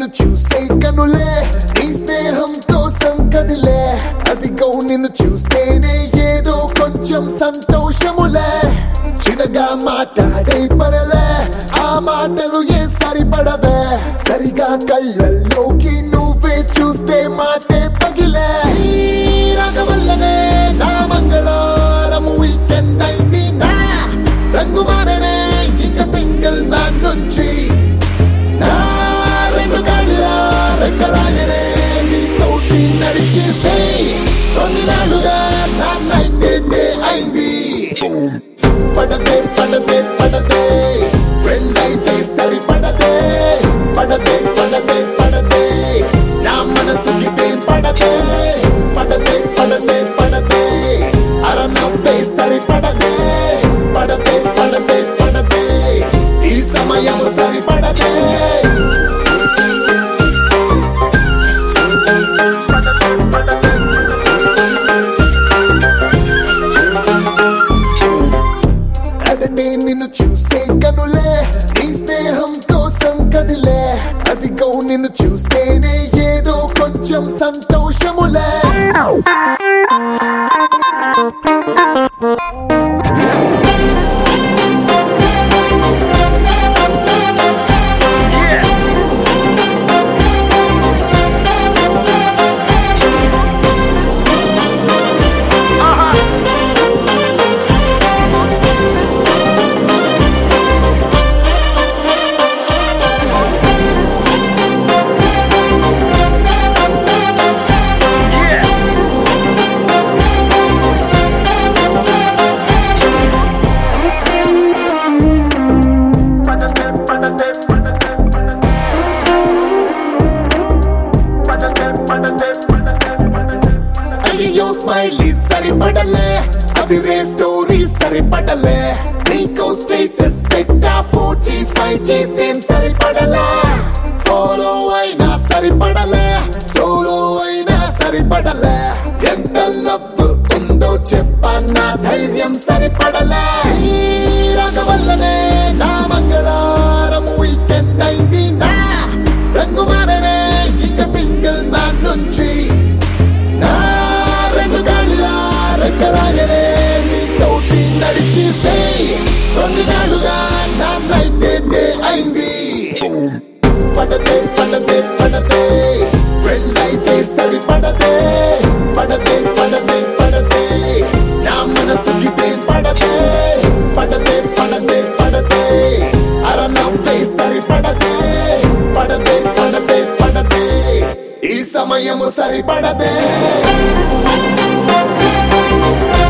నిన్ను చూసే కనులే నీ స్నేహంతో సంకదిలే అదిగో నిన్ను చూస్తేనే ఏదో కొంచెం సంతోషములే చిన్నగా మాట్లాడే పరలే ఆ మాటలు ఏ సరిపడవే సరిగా కళ్ళల్లోకి నువ్వే చూస్తే మాటే పగిలే ఈ రాగవల్లనే నా మంగళవారం వీకెండ్ అయింది నా రంగు మారనే ఇక సింగిల్ నా నుంచి నా రెండు కళ్ళ రెక్కలాయనే నీతోటి నడిచేసే కొన్ని నాళ్ళుగా నా నైట్ డే అయింది పడదే పడదే పడదే ఫ్రెండ్ అయితే సరిపడదే పడదే పడదే పడదే నా మనసుకి పడదే పడదే పడదే పడదే అరనవ్వే సరిపడదే పడదే పడదే పడదే ఈ సమయం సరిపడదే అడనే నిన్ను చూసే కనులే నీ స్నేహం కోసం కదిలే అదిగో నిన్ను చూస్తేనే ఏదో కొంచెం సంతోషములే పడదే పడదే పడదే పడదే పడదే పడదే అయ్యో స్మైలీ సరిపడలే అది రే స్టోరీ సరిపడలే నీకో స్టేటస్ పెట్టా four G five G same సరిపడలే ఫాలో అయినా సరిపడలే సోలో అయినా సరిపడలే ఎంత లవ్ ఉందో చెప్పన్నా ధైర్యం సరిపడలే ఈ రాగవల్లనే నా మంగళవారం వీకెండ్ అయింది నా రంగు మారనే ఇక సింగిల్ నా నుంచి నా రెండు కళ్ళ రెక్కలాయనే నీతోటి నడిచేసే రెండు నాళ్ళుగా నా నైట్ డే అయింది పడదే పడదే పడదే ఫ్రెండ్ అయితే సరిపడదే పడదే పడదే పడదే నా మనసుకి పడదే పడదే పడదే పడదే అరనవ్వే సరిపడదే పడదే పడదే పడదే ఈ సమయము సరిపడదే